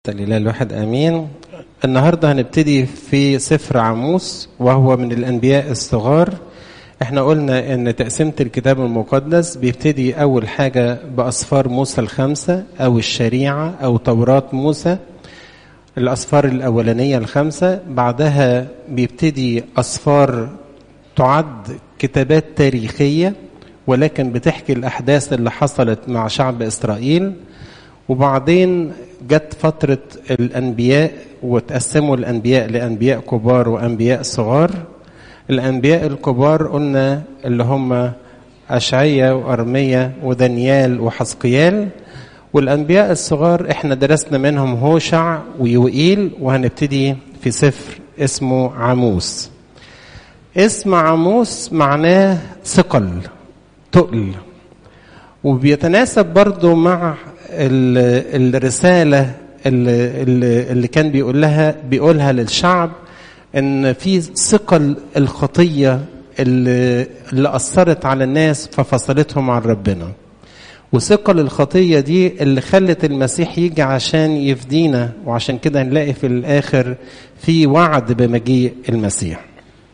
الإله الواحد آمين النهاردة هنبتدي في سفر عموس وهو من الأنبياء الصغار احنا قلنا ان تقسيمة الكتاب المقدس بيبتدي أول حاجة بأسفار موسى الخمسة أو الشريعة أو توراة موسى الأسفار الأولانية الخمسة بعدها بيبتدي أسفار تعد كتابات تاريخية ولكن بتحكي الأحداث اللي حصلت مع شعب إسرائيل وبعدين جت فترة الأنبياء وتقسموا الأنبياء لأنبياء كبار وأنبياء صغار الأنبياء الكبار قلنا اللي هم أشعية وأرمية ودانيال وحسقيال والأنبياء الصغار احنا درسنا منهم هوشع ويوئيل وهنبتدي في سفر اسمه عموس اسم عموس معناه ثقل تقل وبيتناسب برضو مع الرسالة اللي, اللي كان بيقول لها بيقولها للشعب ان في ثقل الخطية اللي, اللي أثرت على الناس ففصلتهم عن ربنا وثقل الخطية دي اللي خلت المسيح يجي عشان يفدينا وعشان كده نلاقي في الآخر في وعد بمجيء المسيح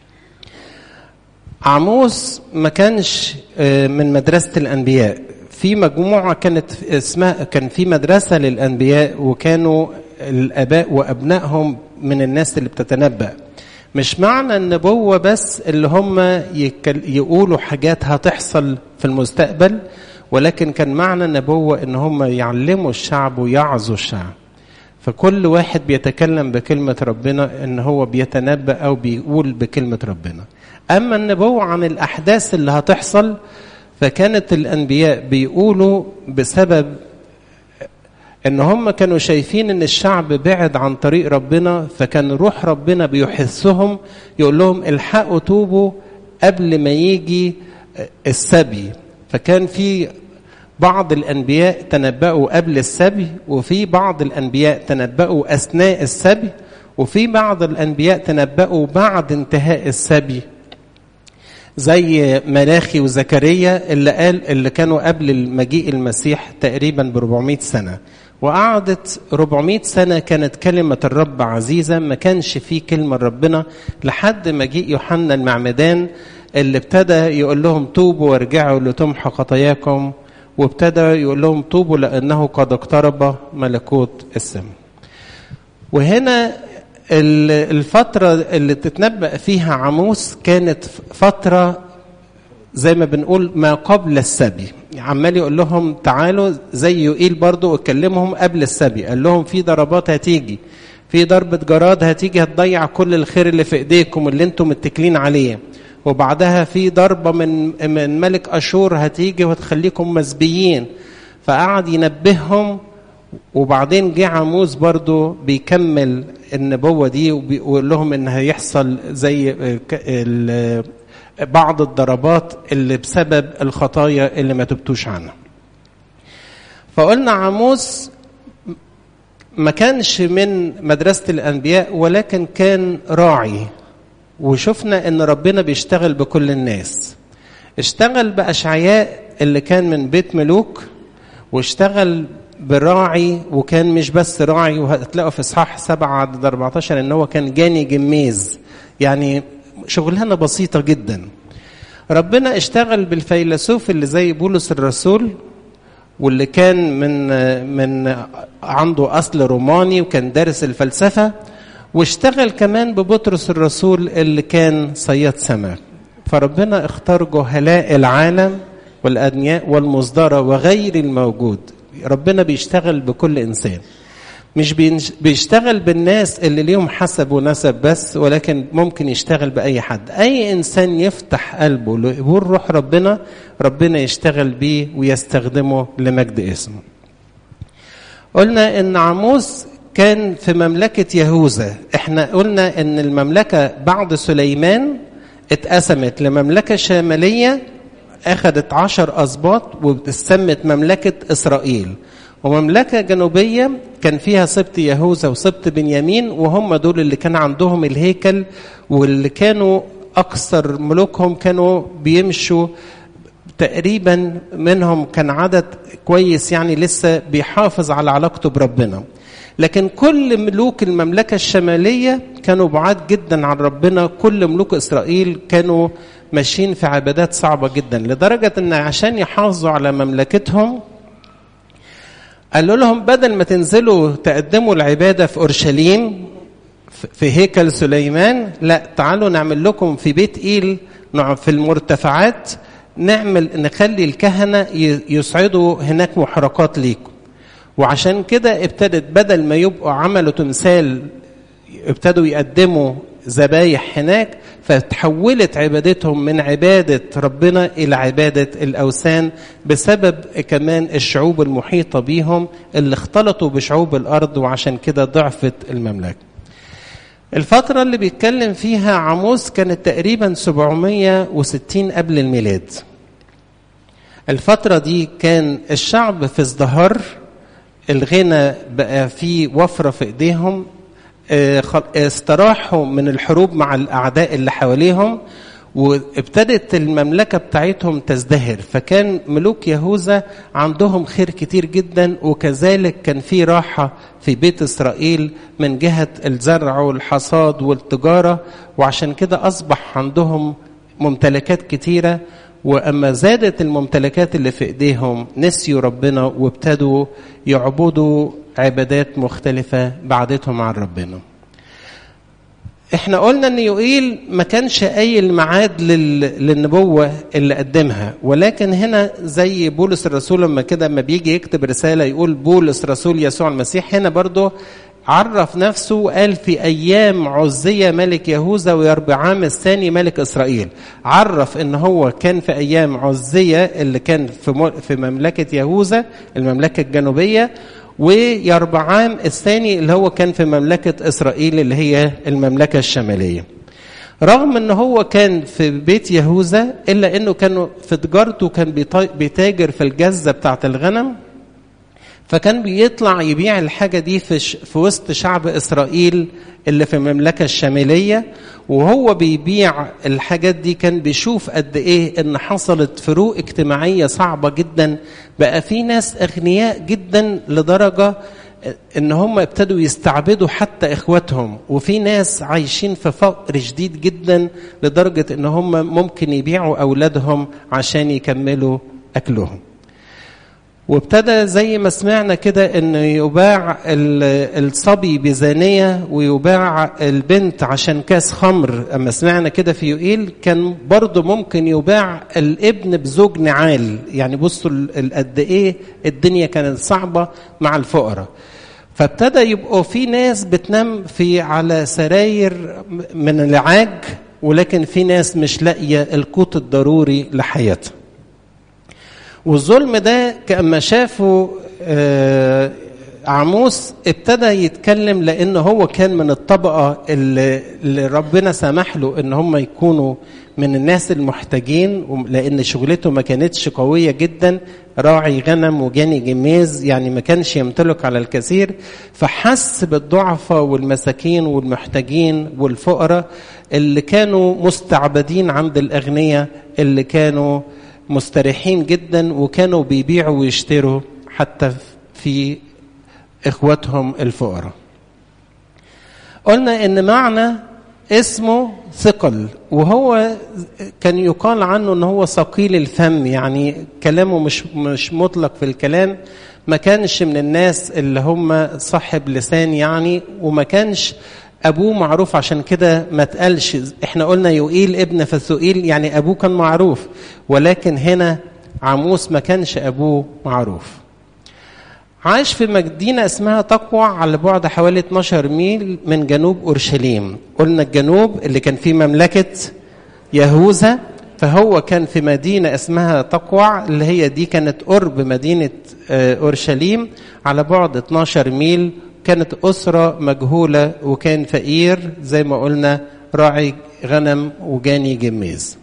عموس ما كانش من مدرسة الأنبياء في مجموعة كانت اسمها كان في مدرسة للأنبياء وكانوا الآباء وأبنائهم من الناس اللي بتتنبأ مش معنى النبوة بس اللي هم يقولوا حاجات هتحصل في المستقبل ولكن كان معنى النبوة ان هم يعلموا الشعب ويعظوا الشعب فكل واحد بيتكلم بكلمة ربنا ان هو بيتنبأ او بيقول بكلمة ربنا اما النبوة عن الاحداث اللي هتحصل فكانت الانبياء بيقولوا بسبب ان هم كانوا شايفين ان الشعب بعد عن طريق ربنا فكان روح ربنا بيحثهم يقول لهم الحقوا توبوا قبل ما يجي السبي فكان في بعض الانبياء تنبأوا قبل السبي وفي بعض الانبياء تنبأوا اثناء السبي وفي بعض الانبياء تنبأوا بعد انتهاء السبي زي ملاخي وزكريا اللي قال اللي كانوا قبل مجيء المسيح تقريبا ب 400 سنه وقعدت 400 سنه كانت كلمه الرب عزيزه ما كانش فيه كلمه ربنا لحد مجيء يوحنا المعمدان اللي ابتدى يقول لهم توبوا وارجعوا لتمحى خطاياكم وابتدى يقول لهم توبوا لانه قد اقترب ملكوت السماء وهنا الفترة اللي تتنبأ فيها عموس كانت فترة زي ما بنقول ما قبل السبي عمال يقول لهم تعالوا زي يقيل برضو اتكلمهم قبل السبي قال لهم في ضربات هتيجي في ضربة جراد هتيجي هتضيع كل الخير اللي في ايديكم اللي انتم متكلين عليه وبعدها في ضربة من من ملك أشور هتيجي وتخليكم مسبيين فقعد ينبههم وبعدين جه عموس برضو بيكمل النبوة دي وبيقول لهم ان هيحصل زي بعض الضربات اللي بسبب الخطايا اللي ما تبتوش عنها فقلنا عموس ما كانش من مدرسة الأنبياء ولكن كان راعي وشفنا ان ربنا بيشتغل بكل الناس اشتغل بأشعياء اللي كان من بيت ملوك واشتغل براعي وكان مش بس راعي وهتلاقوا في اصحاح 7 عدد 14 ان هو كان جاني جميز يعني شغلانه بسيطه جدا ربنا اشتغل بالفيلسوف اللي زي بولس الرسول واللي كان من من عنده اصل روماني وكان دارس الفلسفه واشتغل كمان ببطرس الرسول اللي كان صياد سمك فربنا اختار جهلاء العالم والأدنياء والمصدرة وغير الموجود ربنا بيشتغل بكل إنسان مش بيشتغل بالناس اللي ليهم حسب ونسب بس ولكن ممكن يشتغل بأي حد أي إنسان يفتح قلبه لقبول روح ربنا ربنا يشتغل بيه ويستخدمه لمجد اسمه قلنا إن عموس كان في مملكة يهوذا احنا قلنا ان المملكة بعد سليمان اتقسمت لمملكة شمالية اخذت عشر اسباط واتسمت مملكة اسرائيل ومملكة جنوبية كان فيها سبط يهوذا وسبط بنيامين وهم دول اللي كان عندهم الهيكل واللي كانوا اكثر ملوكهم كانوا بيمشوا تقريبا منهم كان عدد كويس يعني لسه بيحافظ على علاقته بربنا لكن كل ملوك المملكة الشمالية كانوا بعاد جدا عن ربنا كل ملوك إسرائيل كانوا ماشيين في عبادات صعبة جدا لدرجة أن عشان يحافظوا على مملكتهم قالوا لهم بدل ما تنزلوا تقدموا العبادة في أورشليم في هيكل سليمان لا تعالوا نعمل لكم في بيت إيل في المرتفعات نعمل نخلي الكهنة يصعدوا هناك محرقات ليكم وعشان كده ابتدت بدل ما يبقوا عملوا تمثال ابتدوا يقدموا ذبايح هناك فتحولت عبادتهم من عبادة ربنا إلى عبادة الأوثان بسبب كمان الشعوب المحيطة بيهم اللي اختلطوا بشعوب الأرض وعشان كده ضعفت المملكة الفترة اللي بيتكلم فيها عاموس كانت تقريبا 760 قبل الميلاد الفترة دي كان الشعب في ازدهار الغنى بقى فيه وفرة في ايديهم استراحوا من الحروب مع الأعداء اللي حواليهم وابتدت المملكة بتاعتهم تزدهر فكان ملوك يهوذا عندهم خير كتير جدا وكذلك كان في راحة في بيت إسرائيل من جهة الزرع والحصاد والتجارة وعشان كده أصبح عندهم ممتلكات كتيرة وأما زادت الممتلكات اللي في إيديهم نسيوا ربنا وابتدوا يعبدوا عبادات مختلفة بعدتهم عن ربنا احنا قلنا ان يوئيل ما كانش قايل ميعاد للنبوه اللي قدمها ولكن هنا زي بولس الرسول لما كده لما بيجي يكتب رساله يقول بولس رسول يسوع المسيح هنا برضه عرف نفسه وقال في ايام عزيه ملك يهوذا ويربعام الثاني ملك اسرائيل عرف ان هو كان في ايام عزيه اللي كان في في مملكه يهوذا المملكه الجنوبيه ويربعام الثاني اللي هو كان في مملكة إسرائيل اللي هي المملكة الشمالية رغم ان هو كان في بيت يهوذا الا انه كان في تجارته كان بيتاجر في الجزه بتاعه الغنم فكان بيطلع يبيع الحاجة دي في, في وسط شعب إسرائيل اللي في المملكة الشمالية وهو بيبيع الحاجات دي كان بيشوف قد إيه إن حصلت فروق اجتماعية صعبة جدا بقى في ناس أغنياء جدا لدرجة إن هم ابتدوا يستعبدوا حتى إخواتهم وفي ناس عايشين في فقر شديد جدا لدرجة إن هم ممكن يبيعوا أولادهم عشان يكملوا أكلهم وابتدى زي ما سمعنا كده ان يباع الصبي بزانيه ويباع البنت عشان كاس خمر اما سمعنا كده في يوئيل كان برضه ممكن يباع الابن بزوج نعال يعني بصوا قد ايه الدنيا كانت صعبه مع الفقراء فابتدى يبقوا في ناس بتنام في على سراير من العاج ولكن في ناس مش لاقيه القوت الضروري لحياتها والظلم ده كما شافوا عموس ابتدى يتكلم لان هو كان من الطبقه اللي, اللي ربنا سمح له ان هم يكونوا من الناس المحتاجين لان شغلته ما كانتش قويه جدا راعي غنم وجاني جميز يعني ما كانش يمتلك على الكثير فحس بالضعفاء والمساكين والمحتاجين والفقراء اللي كانوا مستعبدين عند الاغنياء اللي كانوا مستريحين جدا وكانوا بيبيعوا ويشتروا حتى في اخواتهم الفقراء قلنا ان معنى اسمه ثقل وهو كان يقال عنه ان هو ثقيل الفم يعني كلامه مش مش مطلق في الكلام ما كانش من الناس اللي هم صاحب لسان يعني وما كانش ابوه معروف عشان كده ما تقالش احنا قلنا يوئيل ابن فثوئيل يعني ابوه كان معروف ولكن هنا عموس ما كانش ابوه معروف عاش في مدينة اسمها تقوى على بعد حوالي 12 ميل من جنوب أورشليم قلنا الجنوب اللي كان فيه مملكة يهوذا فهو كان في مدينة اسمها تقوى اللي هي دي كانت قرب مدينة أورشليم على بعد 12 ميل كانت أسرة مجهولة وكان فقير زي ما قلنا راعي غنم وجاني جميز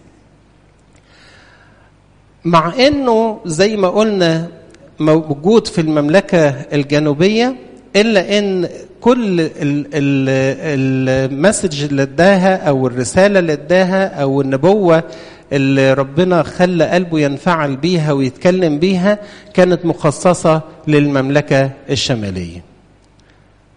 مع انه زي ما قلنا موجود في المملكة الجنوبية إلا إن كل المسج اللي اداها أو الرسالة اللي اداها أو النبوة اللي ربنا خلى قلبه ينفعل بيها ويتكلم بيها كانت مخصصة للمملكة الشمالية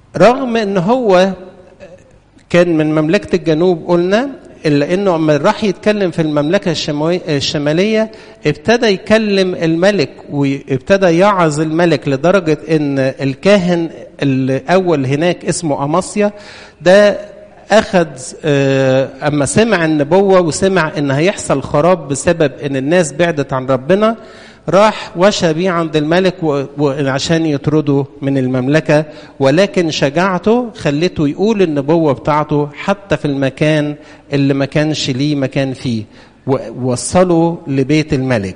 رغم ان هو كان من مملكة الجنوب قلنا إلا إنه لما راح يتكلم في المملكة الشمالية ابتدى يكلم الملك وابتدى يعظ الملك لدرجة إن الكاهن الأول هناك اسمه أماسيا ده أخذ أما سمع النبوة وسمع إن هيحصل خراب بسبب إن الناس بعدت عن ربنا راح وشى بيه عند الملك عشان يطرده من المملكة ولكن شجاعته خلته يقول النبوة بتاعته حتى في المكان اللي ما كانش ليه مكان فيه ووصله لبيت الملك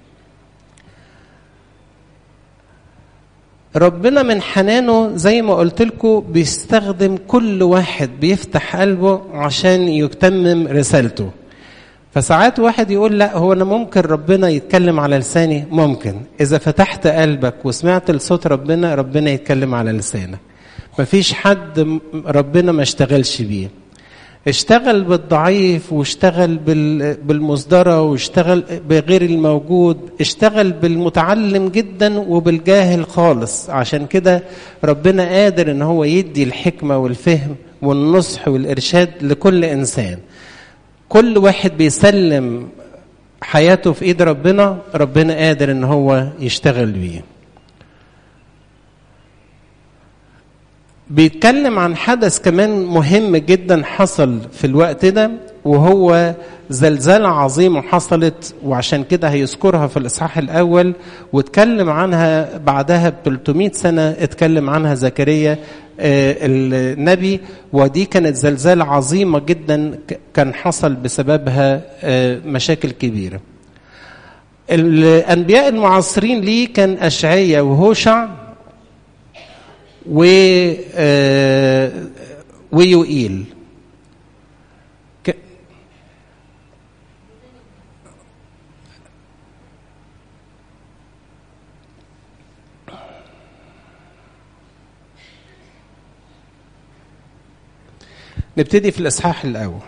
ربنا من حنانه زي ما قلت لكم بيستخدم كل واحد بيفتح قلبه عشان يتمم رسالته فساعات واحد يقول لا هو انا ممكن ربنا يتكلم على لساني ممكن اذا فتحت قلبك وسمعت لصوت ربنا ربنا يتكلم على لسانك مفيش حد ربنا ما اشتغلش بيه اشتغل بالضعيف واشتغل بالمصدرة واشتغل بغير الموجود اشتغل بالمتعلم جدا وبالجاهل خالص عشان كده ربنا قادر ان هو يدي الحكمة والفهم والنصح والإرشاد لكل إنسان كل واحد بيسلم حياته في ايد ربنا ربنا قادر ان هو يشتغل بيه بيتكلم عن حدث كمان مهم جدا حصل في الوقت ده وهو زلزال عظيمة حصلت وعشان كده هيذكرها في الإصحاح الأول واتكلم عنها بعدها ب 300 سنة اتكلم عنها زكريا النبي ودي كانت زلزال عظيمة جدا كان حصل بسببها مشاكل كبيرة الأنبياء المعاصرين ليه كان أشعية وهوشع و ويوئيل نبتدي في الإصحاح الأول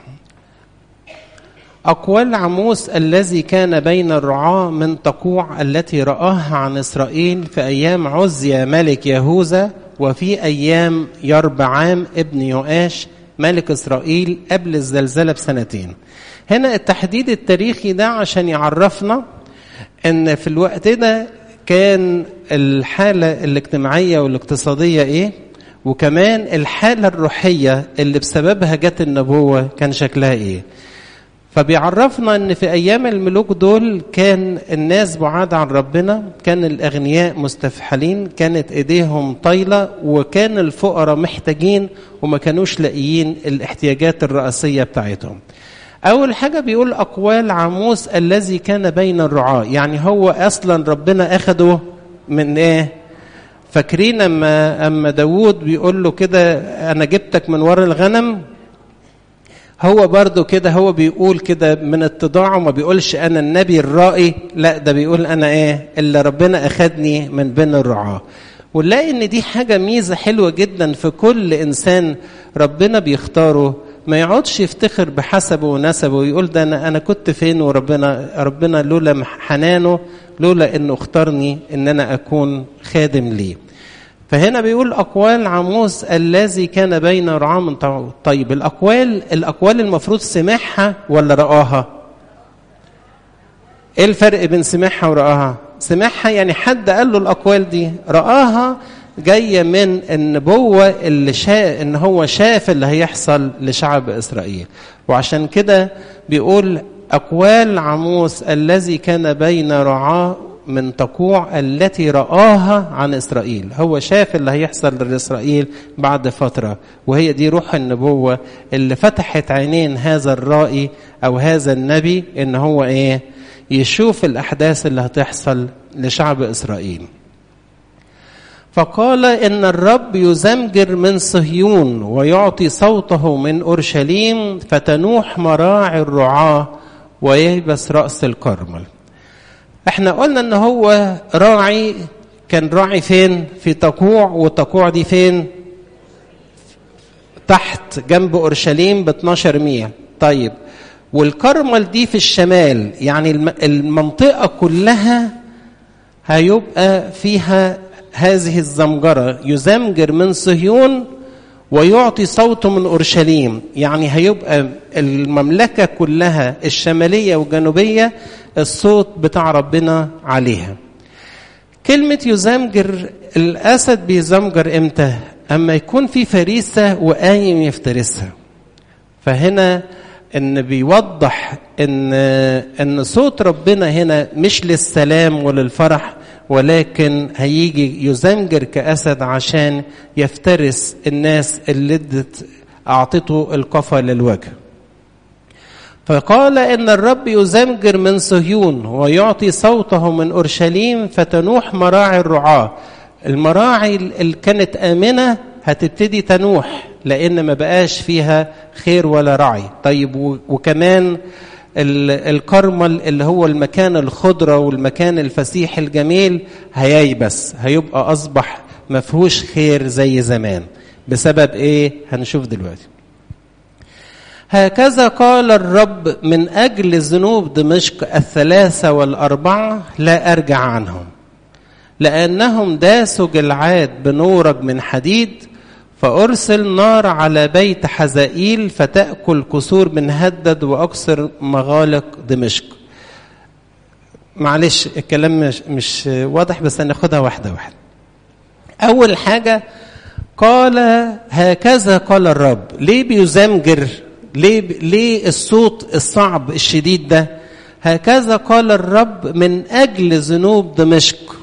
أقوال عموس الذي كان بين الرعاة من تقوع التي رآها عن إسرائيل في أيام عزيا ملك يهوذا وفي أيام يربعام ابن يؤاش ملك إسرائيل قبل الزلزلة بسنتين هنا التحديد التاريخي ده عشان يعرفنا أن في الوقت ده كان الحالة الاجتماعية والاقتصادية إيه وكمان الحالة الروحية اللي بسببها جت النبوة كان شكلها إيه فبيعرفنا ان في ايام الملوك دول كان الناس بعاد عن ربنا كان الاغنياء مستفحلين كانت ايديهم طايله وكان الفقراء محتاجين وما كانوش لاقيين الاحتياجات الرئيسيه بتاعتهم اول حاجه بيقول اقوال عموس الذي كان بين الرعاة يعني هو اصلا ربنا اخده من ايه فاكرين اما اما داوود بيقول له كده انا جبتك من ورا الغنم هو برضو كده هو بيقول كده من اتضاعه ما بيقولش انا النبي الرائي لا ده بيقول انا ايه اللي ربنا اخدني من بين الرعاه ونلاقي ان دي حاجه ميزه حلوه جدا في كل انسان ربنا بيختاره ما يقعدش يفتخر بحسبه ونسبه ويقول ده انا انا كنت فين وربنا ربنا لولا حنانه لولا انه اختارني ان انا اكون خادم ليه فهنا بيقول أقوال عموس الذي كان بين رعاه من طيب الأقوال الأقوال المفروض سمعها ولا رآها؟ إيه الفرق بين سمعها ورآها؟ سمعها يعني حد قال له الأقوال دي رآها جاية من النبوة اللي شاء إن هو شاف اللي هيحصل لشعب إسرائيل وعشان كده بيقول أقوال عموس الذي كان بين رعاه من تقوع التي رآها عن إسرائيل هو شاف اللي هيحصل لإسرائيل بعد فترة وهي دي روح النبوة اللي فتحت عينين هذا الرائي أو هذا النبي إن هو إيه يشوف الأحداث اللي هتحصل لشعب إسرائيل فقال إن الرب يزمجر من صهيون ويعطي صوته من أورشليم فتنوح مراعي الرعاة وييبس رأس الكرمل احنا قلنا ان هو راعي كان راعي فين في تقوع والتقوع دي فين تحت جنب اورشليم ب 12 ميل طيب والكرمل دي في الشمال يعني المنطقه كلها هيبقى فيها هذه الزمجرة يزمجر من صهيون ويعطي صوته من أورشليم يعني هيبقى المملكة كلها الشمالية والجنوبية الصوت بتاع ربنا عليها كلمة يزمجر الأسد بيزمجر إمتى؟ أما يكون في فريسة وقايم يفترسها فهنا ان بيوضح ان ان صوت ربنا هنا مش للسلام وللفرح ولكن هيجي يزمجر كاسد عشان يفترس الناس اللي ادت اعطته القفا للوجه فقال ان الرب يزمجر من صهيون ويعطي صوته من اورشليم فتنوح مراعي الرعاه المراعي اللي كانت امنه هتبتدي تنوح لان ما بقاش فيها خير ولا رعي طيب وكمان الكرمل اللي هو المكان الخضرة والمكان الفسيح الجميل هييبس هيبقى أصبح ما فيهوش خير زي زمان بسبب إيه هنشوف دلوقتي هكذا قال الرب من أجل ذنوب دمشق الثلاثة والأربعة لا أرجع عنهم لأنهم داسوا جلعاد بنورج من حديد فأرسل نار على بيت حزائيل فتأكل كسور من هدد وأكسر مغالق دمشق معلش الكلام مش, مش واضح بس هناخدها واحدة واحدة أول حاجة قال هكذا قال الرب ليه بيزمجر ليه, ليه الصوت الصعب الشديد ده هكذا قال الرب من أجل ذنوب دمشق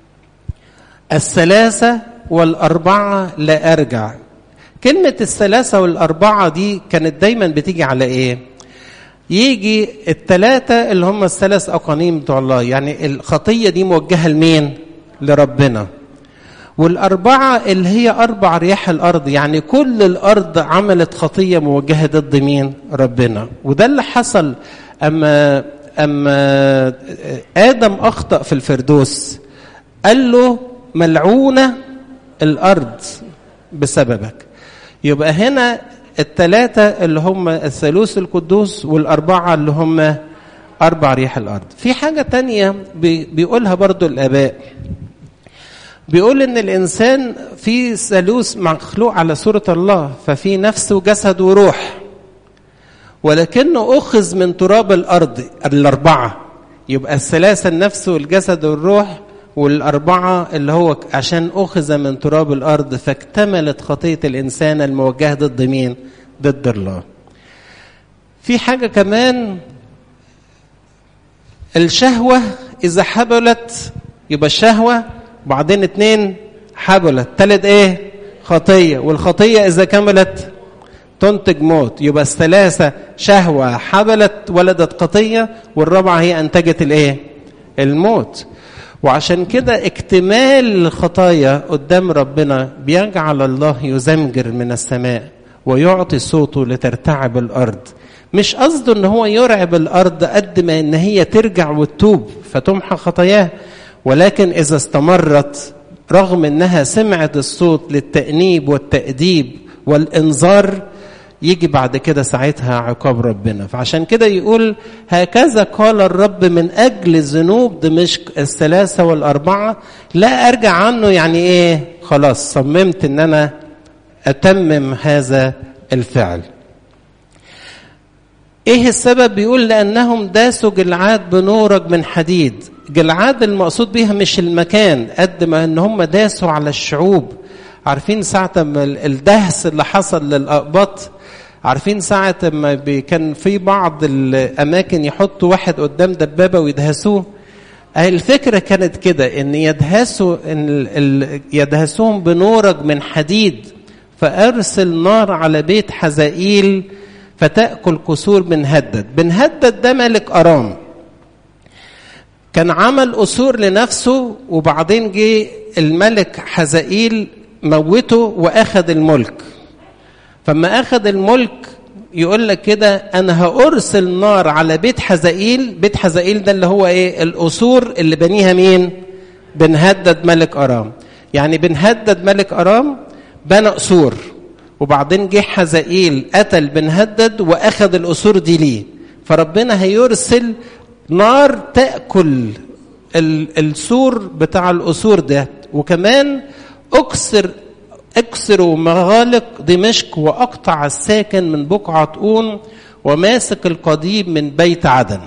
الثلاثة والأربعة لا أرجع كلمة الثلاثة والأربعة دي كانت دايما بتيجي على إيه يجي الثلاثة اللي هم الثلاث أقانيم بتوع الله يعني الخطية دي موجهة لمين لربنا والأربعة اللي هي أربع رياح الأرض يعني كل الأرض عملت خطية موجهة ضد مين ربنا وده اللي حصل أما أما آدم أخطأ في الفردوس قال له ملعونة الأرض بسببك يبقى هنا الثلاثة اللي هم الثالوث القدوس والأربعة اللي هم أربع ريح الأرض في حاجة تانية بيقولها برضو الآباء بيقول إن الإنسان في ثالوث مخلوق على صورة الله ففي نفس وجسد وروح ولكنه أخذ من تراب الأرض الأربعة يبقى الثلاثة النفس والجسد والروح والأربعة اللي هو عشان أخذ من تراب الأرض فاكتملت خطية الإنسان الموجهة ضد مين؟ ضد الله. في حاجة كمان الشهوة إذا حبلت يبقى الشهوة وبعدين اتنين حبلت تالت إيه؟ خطية والخطية إذا كملت تنتج موت يبقى الثلاثة شهوة حبلت ولدت خطية والرابعة هي أنتجت الإيه؟ الموت. وعشان كده اكتمال الخطايا قدام ربنا بيجعل الله يزمجر من السماء ويعطي صوته لترتعب الارض مش قصده ان هو يرعب الارض قد ما ان هي ترجع وتتوب فتمحى خطاياه ولكن اذا استمرت رغم انها سمعت الصوت للتانيب والتاديب والانذار يجي بعد كده ساعتها عقاب ربنا فعشان كده يقول هكذا قال الرب من أجل ذنوب دمشق الثلاثة والأربعة لا أرجع عنه يعني إيه خلاص صممت أن أنا أتمم هذا الفعل ايه السبب بيقول لانهم داسوا جلعاد بنورج من حديد جلعاد المقصود بيها مش المكان قد ما ان هم داسوا على الشعوب عارفين ساعة ما الدهس اللي حصل للأقباط عارفين ساعة ما كان في بعض الأماكن يحطوا واحد قدام دبابة ويدهسوه الفكرة كانت كده إن يدهسوا إن يدهسوهم بنورج من حديد فأرسل نار على بيت حزائيل فتأكل كسور بن هدد بن هدد ده ملك أرام كان عمل أسور لنفسه وبعدين جه الملك حزائيل موته وأخذ الملك فما أخذ الملك يقول لك كده أنا هأرسل نار على بيت حزائيل بيت حزائيل ده اللي هو إيه الأسور اللي بنيها مين بن هدد ملك أرام يعني بن هدد ملك أرام بنى أسور وبعدين جه حزائيل قتل بن هدد واخذ الاسور دي ليه فربنا هيرسل نار تاكل السور بتاع الاسور ده وكمان اكسر اكسروا مغالق دمشق واقطع الساكن من بقعة أون وماسك القضيب من بيت عدن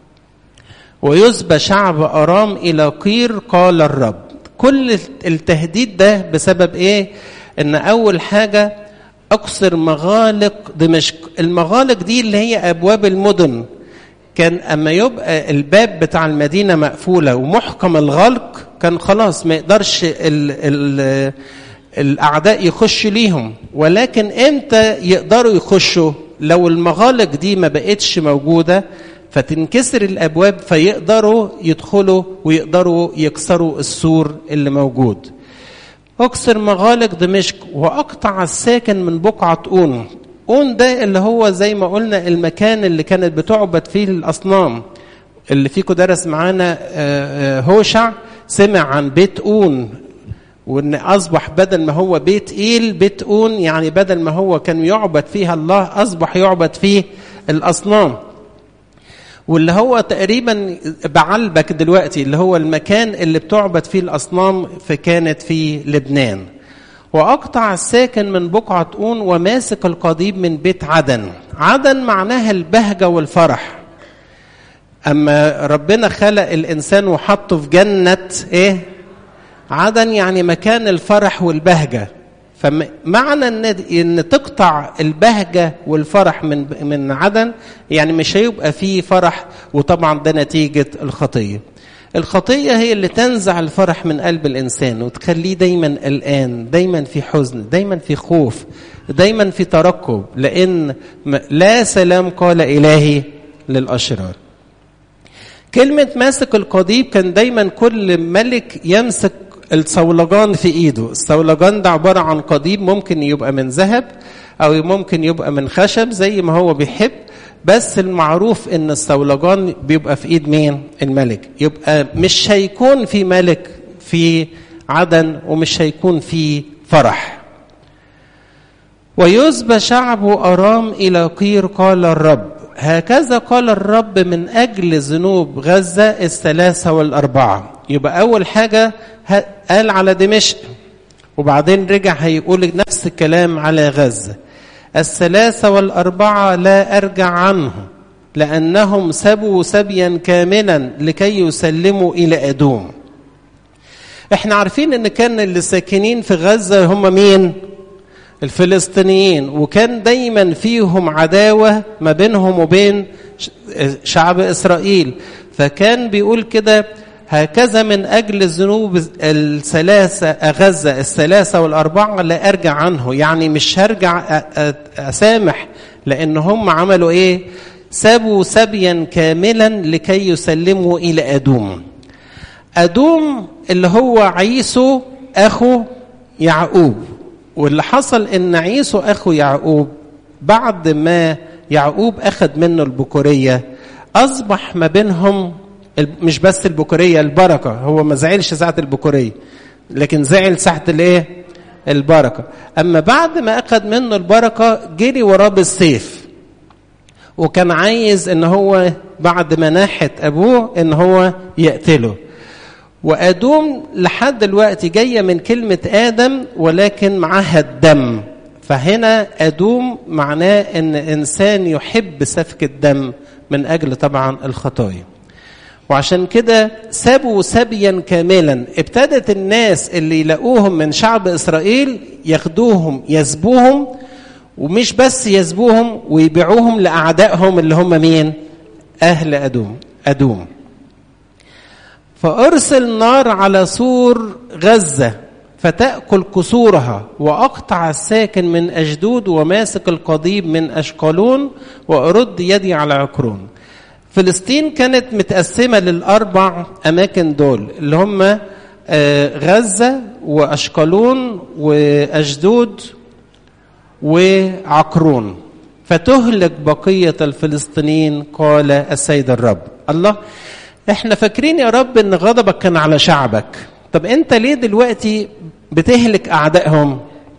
ويسبى شعب أرام إلى قير قال الرب كل التهديد ده بسبب إيه إن أول حاجة أكسر مغالق دمشق المغالق دي اللي هي أبواب المدن كان أما يبقى الباب بتاع المدينة مقفولة ومحكم الغلق كان خلاص ما يقدرش ال ال الأعداء يخش ليهم ولكن إمتى يقدروا يخشوا لو المغالق دي ما بقتش موجودة فتنكسر الأبواب فيقدروا يدخلوا ويقدروا يكسروا السور اللي موجود أكسر مغالق دمشق وأقطع الساكن من بقعة أون أون ده اللي هو زي ما قلنا المكان اللي كانت بتعبد فيه الأصنام اللي فيكم درس معانا هوشع سمع عن بيت أون وان اصبح بدل ما هو بيت ايل بيت اون يعني بدل ما هو كان يعبد فيها الله اصبح يعبد فيه الاصنام واللي هو تقريبا بعلبك دلوقتي اللي هو المكان اللي بتعبد فيه الاصنام فكانت في لبنان واقطع الساكن من بقعه اون وماسك القضيب من بيت عدن عدن معناها البهجه والفرح اما ربنا خلق الانسان وحطه في جنه ايه عدن يعني مكان الفرح والبهجه فمعنى ان ان تقطع البهجه والفرح من من عدن يعني مش هيبقى فيه فرح وطبعا ده نتيجه الخطيه الخطيه هي اللي تنزع الفرح من قلب الانسان وتخليه دايما قلقان دايما في حزن دايما في خوف دايما في ترقب لان لا سلام قال الهي للاشرار كلمه ماسك القضيب كان دايما كل ملك يمسك الصولجان في ايده الصولجان ده عبارة عن قضيب ممكن يبقى من ذهب او ممكن يبقى من خشب زي ما هو بيحب بس المعروف ان الصولجان بيبقى في ايد مين الملك يبقى مش هيكون في ملك في عدن ومش هيكون في فرح ويسبى شعب أرام إلى قير قال الرب هكذا قال الرب من أجل ذنوب غزة الثلاثة والأربعة يبقى أول حاجة قال على دمشق وبعدين رجع هيقول نفس الكلام على غزة الثلاثة والأربعة لا أرجع عنه لأنهم سبوا سبيا كاملا لكي يسلموا إلى أدوم احنا عارفين ان كان اللي ساكنين في غزة هم مين الفلسطينيين وكان دايما فيهم عداوة ما بينهم وبين شعب إسرائيل فكان بيقول كده هكذا من أجل الذنوب الثلاثة غزة الثلاثة والأربعة لا أرجع عنه يعني مش هرجع أسامح لأن هم عملوا إيه سابوا سبيا كاملا لكي يسلموا إلى أدوم أدوم اللي هو عيسو أخو يعقوب واللي حصل ان عيسو اخو يعقوب بعد ما يعقوب اخذ منه البكوريه اصبح ما بينهم مش بس البكوريه البركه هو ما زعلش ساعه البكوريه لكن زعل ساعه الايه البركه اما بعد ما اخذ منه البركه جري وراه بالسيف وكان عايز ان هو بعد ما ناحت ابوه ان هو يقتله وادوم لحد دلوقتي جايه من كلمه ادم ولكن معاها الدم فهنا ادوم معناه ان انسان يحب سفك الدم من اجل طبعا الخطايا وعشان كده سابوا سبيا كاملا ابتدت الناس اللي يلاقوهم من شعب اسرائيل ياخدوهم يسبوهم ومش بس يسبوهم ويبيعوهم لاعدائهم اللي هم مين اهل ادوم ادوم فارسل نار على سور غزه فتاكل كسورها واقطع الساكن من اشدود وماسك القضيب من اشقلون وارد يدي على عكرون فلسطين كانت متقسمه للاربع اماكن دول اللي هم غزه واشقلون واشدود وعكرون فتهلك بقيه الفلسطينيين قال السيد الرب الله احنا فاكرين يا رب ان غضبك كان على شعبك طب انت ليه دلوقتي بتهلك اعدائهم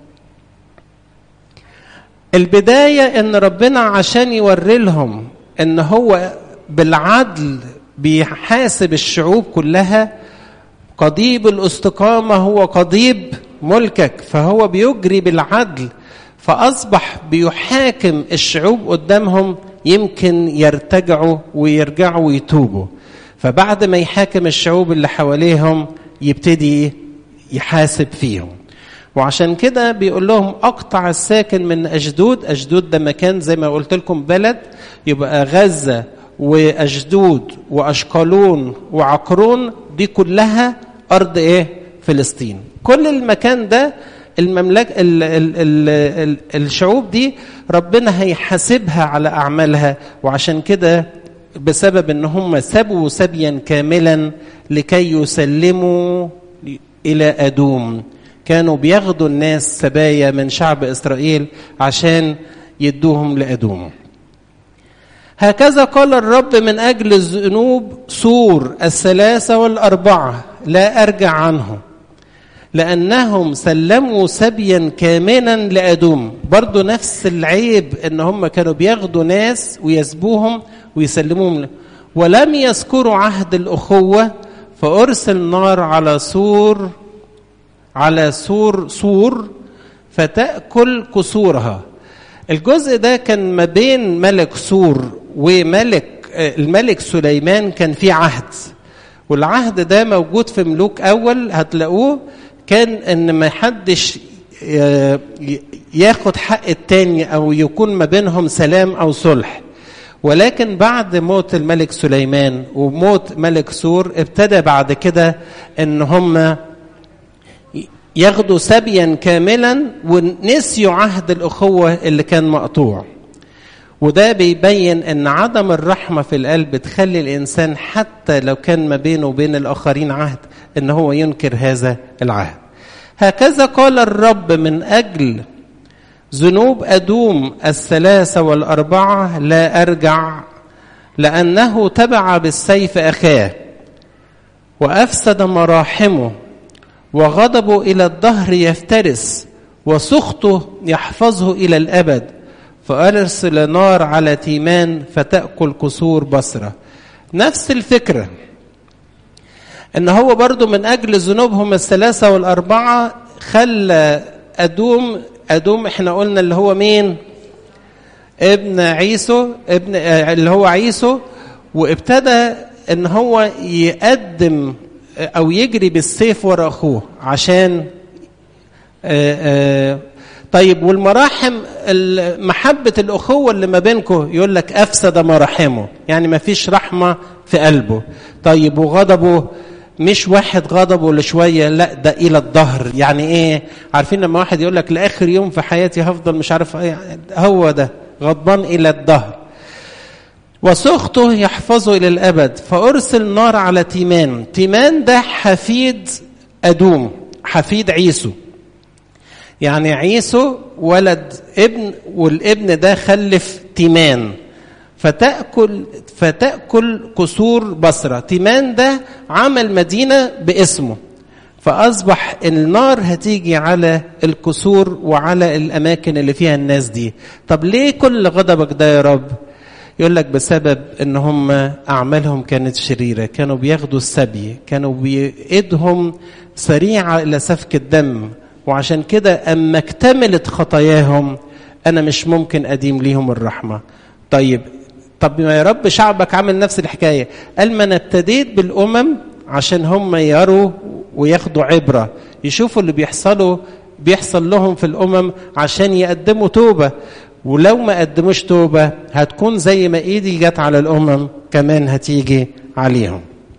البداية ان ربنا عشان يوري لهم ان هو بالعدل بيحاسب الشعوب كلها قضيب الاستقامة هو قضيب ملكك فهو بيجري بالعدل فأصبح بيحاكم الشعوب قدامهم يمكن يرتجعوا ويرجعوا ويتوبوا فبعد ما يحاكم الشعوب اللي حواليهم يبتدي يحاسب فيهم وعشان كده بيقول لهم اقطع الساكن من اشدود اشدود ده مكان زي ما قلت لكم بلد يبقى غزه واشدود واشقلون وعقرون دي كلها ارض ايه فلسطين كل المكان ده المملكة ال ال ال ال الشعوب دي ربنا هيحاسبها على أعمالها وعشان كده بسبب ان هم سبوا سبيا كاملا لكي يسلموا الى ادوم كانوا بياخدوا الناس سبايا من شعب اسرائيل عشان يدوهم لادوم هكذا قال الرب من اجل الذنوب سور الثلاثه والاربعه لا ارجع عنه لانهم سلموا سبيا كاملا لادوم برضو نفس العيب ان هم كانوا بياخدوا ناس ويسبوهم ويسلموهم ولم يذكروا عهد الاخوه فارسل نار على سور على سور سور فتاكل كسورها الجزء ده كان ما بين ملك سور وملك الملك سليمان كان في عهد والعهد ده موجود في ملوك اول هتلاقوه كان ان ما حدش ياخد حق التاني او يكون ما بينهم سلام او صلح ولكن بعد موت الملك سليمان وموت ملك سور ابتدى بعد كده ان هم ياخدوا سبيا كاملا ونسيوا عهد الاخوه اللي كان مقطوع وده بيبين ان عدم الرحمه في القلب تخلي الانسان حتى لو كان ما بينه وبين الاخرين عهد ان هو ينكر هذا العهد هكذا قال الرب من اجل ذنوب ادوم الثلاثه والاربعه لا ارجع لانه تبع بالسيف اخاه وافسد مراحمه وغضبه الى الدهر يفترس وسخطه يحفظه الى الابد فارسل نار على تيمان فتاكل قصور بصره نفس الفكره ان هو برضو من اجل ذنوبهم الثلاثه والاربعه خلى ادوم ادوم احنا قلنا اللي هو مين ابن عيسو ابن اللي هو عيسو وابتدى ان هو يقدم او يجري بالسيف ورا اخوه عشان آآ آآ طيب والمراحم محبة الأخوة اللي ما بينكم يقول لك أفسد مراحمه يعني ما فيش رحمة في قلبه طيب وغضبه مش واحد غضبه لشوية لا ده إلى الظهر يعني إيه عارفين لما واحد يقول لك لآخر يوم في حياتي هفضل مش عارف إيه هو ده غضبان إلى الظهر وسخطه يحفظه إلى الأبد فأرسل نار على تيمان تيمان ده حفيد أدوم حفيد عيسو يعني عيسو ولد ابن والابن ده خلف تيمان فتأكل فتأكل قصور بصرة تيمان ده عمل مدينة باسمه فأصبح النار هتيجي على القصور وعلى الأماكن اللي فيها الناس دي طب ليه كل غضبك ده يا رب يقول لك بسبب ان هم اعمالهم كانت شريره كانوا بياخدوا السبي كانوا بايدهم سريعه الى سفك الدم وعشان كده اما اكتملت خطاياهم انا مش ممكن اديم ليهم الرحمه طيب طب ما يا رب شعبك عامل نفس الحكايه قال ما انا ابتديت بالامم عشان هم يروا وياخدوا عبره يشوفوا اللي بيحصلوا بيحصل لهم في الامم عشان يقدموا توبه ولو ما قدموش توبه هتكون زي ما ايدي جت على الامم كمان هتيجي عليهم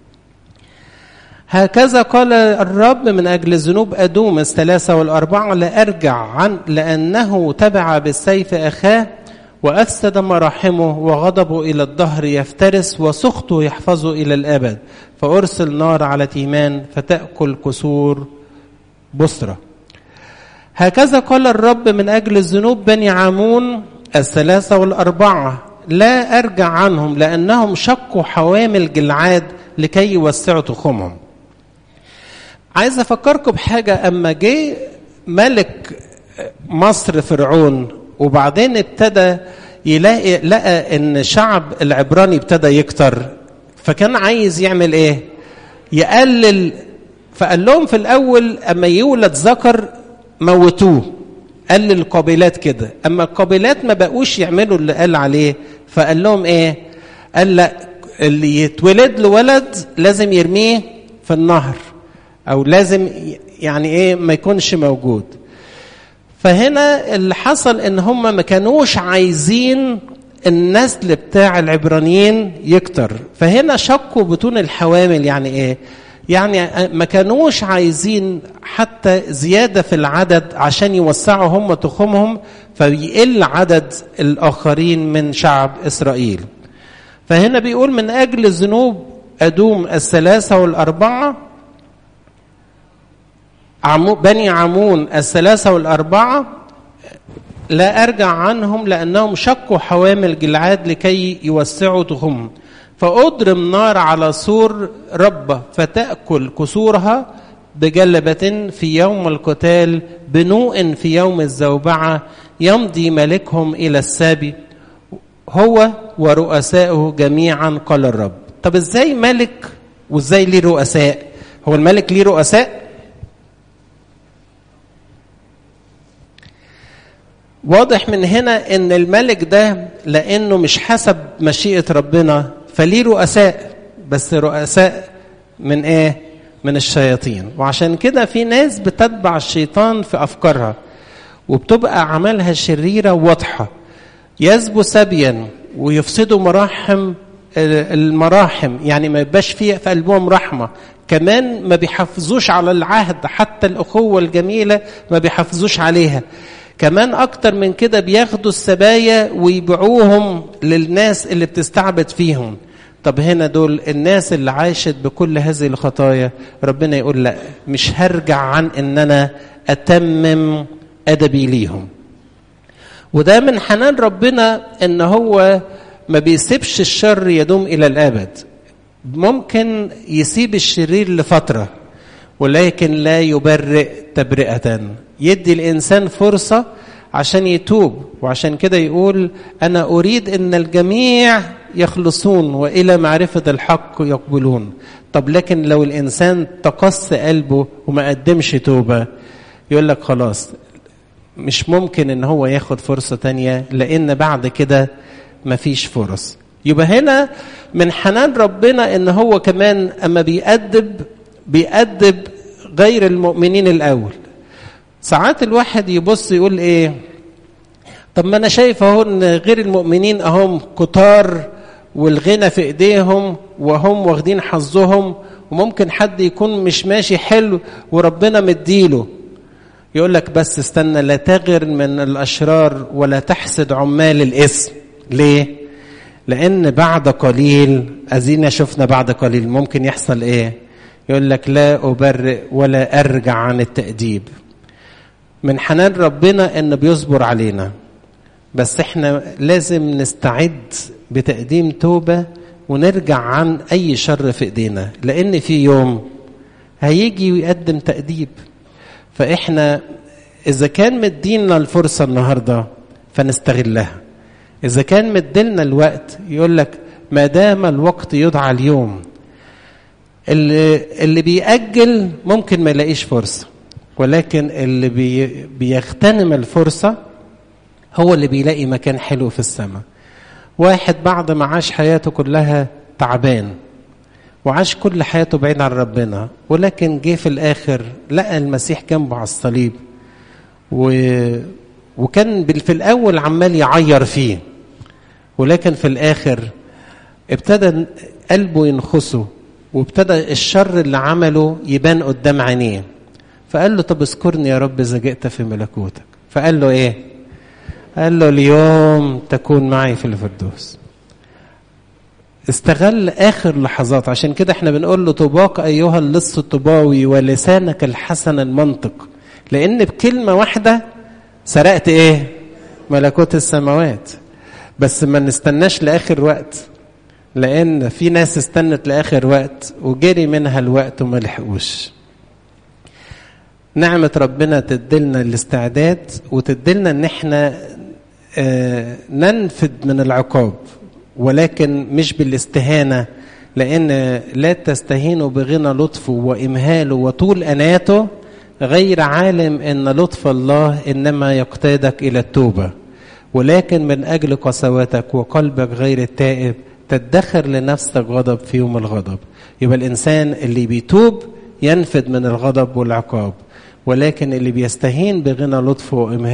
هكذا قال الرب من أجل ذنوب أدوم الثلاثة والأربعة لأرجع عن لأنه تبع بالسيف أخاه وأفسد مراحمه وغضبه إلى الدهر يفترس وسخطه يحفظه إلى الأبد فأرسل نار على تيمان فتأكل كسور بصرة هكذا قال الرب من أجل الذنوب بني عمون الثلاثة والأربعة لا أرجع عنهم لأنهم شقوا حوامل جلعاد لكي يوسعوا تخومهم عايز افكركم بحاجه اما جه ملك مصر فرعون وبعدين ابتدى يلاقي لقى ان شعب العبراني ابتدى يكتر فكان عايز يعمل ايه يقلل فقال لهم في الاول اما يولد ذكر موتوه قال للقابلات كده اما القابلات ما بقوش يعملوا اللي قال عليه فقال لهم ايه قال لا اللي يتولد له ولد لازم يرميه في النهر او لازم يعني ايه ما يكونش موجود فهنا اللي حصل ان هم ما كانوش عايزين النسل بتاع العبرانيين يكتر فهنا شقوا بطون الحوامل يعني ايه يعني ما كانوش عايزين حتى زياده في العدد عشان يوسعوا هم تخومهم فيقل عدد الاخرين من شعب اسرائيل فهنا بيقول من اجل ذنوب ادوم الثلاثه والاربعه عمو بني عمون الثلاثه والاربعه لا ارجع عنهم لانهم شقوا حوامل جلعاد لكي يوسعوا تخومهم فأضرم نار على سور ربة فتأكل كسورها بجلبة في يوم القتال بنوء في يوم الزوبعة يمضي ملكهم إلى السابي هو ورؤسائه جميعا قال الرب طب ازاي ملك وازاي ليه رؤساء هو الملك ليه رؤساء واضح من هنا ان الملك ده لانه مش حسب مشيئه ربنا فليه رؤساء بس رؤساء من ايه من الشياطين وعشان كده في ناس بتتبع الشيطان في افكارها وبتبقى اعمالها شريره واضحه يسبوا سبيا ويفسدوا مراحم المراحم يعني ما يبقاش في في قلبهم رحمه كمان ما بيحافظوش على العهد حتى الاخوه الجميله ما بيحافظوش عليها كمان اكتر من كده بياخدوا السبايا ويبيعوهم للناس اللي بتستعبد فيهم طب هنا دول الناس اللي عاشت بكل هذه الخطايا ربنا يقول لا مش هرجع عن ان انا اتمم ادبي ليهم وده من حنان ربنا ان هو ما بيسيبش الشر يدوم الى الابد ممكن يسيب الشرير لفتره ولكن لا يبرئ تبرئه يدي الانسان فرصه عشان يتوب وعشان كده يقول انا اريد ان الجميع يخلصون والى معرفه الحق يقبلون طب لكن لو الانسان تقص قلبه وما قدمش توبه يقول لك خلاص مش ممكن ان هو ياخد فرصه تانية لان بعد كده مفيش فرص يبقى هنا من حنان ربنا ان هو كمان اما بيأدب بيأدب غير المؤمنين الاول ساعات الواحد يبص يقول ايه طب ما انا شايف اهو ان غير المؤمنين اهم كتار والغنى في ايديهم وهم واخدين حظهم وممكن حد يكون مش ماشي حلو وربنا مديله يقول لك بس استنى لا تغر من الاشرار ولا تحسد عمال الاسم ليه لان بعد قليل ازينا شفنا بعد قليل ممكن يحصل ايه يقول لك لا ابرئ ولا ارجع عن التاديب من حنان ربنا ان بيصبر علينا بس احنا لازم نستعد بتقديم توبه ونرجع عن اي شر في ايدينا لان في يوم هيجي ويقدم تاديب فاحنا اذا كان مدينا الفرصه النهارده فنستغلها اذا كان مدلنا الوقت يقول لك ما دام الوقت يدعى اليوم اللي اللي بيأجل ممكن ما يلاقيش فرصه ولكن اللي بي بيغتنم الفرصه هو اللي بيلاقي مكان حلو في السماء واحد بعد ما عاش حياته كلها تعبان وعاش كل حياته بعيد عن ربنا ولكن جه في الاخر لقى المسيح جنبه على الصليب و... وكان في الاول عمال يعير فيه ولكن في الاخر ابتدى قلبه ينخسه وابتدى الشر اللي عمله يبان قدام عينيه فقال له طب اذكرني يا رب اذا جئت في ملكوتك فقال له ايه قال له اليوم تكون معي في الفردوس استغل اخر لحظات عشان كده احنا بنقول له طباق ايها اللص الطباوي ولسانك الحسن المنطق لان بكلمه واحده سرقت ايه ملكوت السماوات بس ما نستناش لاخر وقت لان في ناس استنت لاخر وقت وجري منها الوقت وما لحقوش نعمة ربنا تدلنا الاستعداد وتدلنا ان احنا آه ننفد من العقاب ولكن مش بالاستهانة لأن لا تستهينوا بغنى لطفه وإمهاله وطول أناته غير عالم أن لطف الله إنما يقتادك إلى التوبة ولكن من أجل قسوتك وقلبك غير التائب تدخر لنفسك غضب في يوم الغضب يبقى الإنسان اللي بيتوب ينفد من الغضب والعقاب ولكن اللي بيستهين بغنى لطفه وإمهاله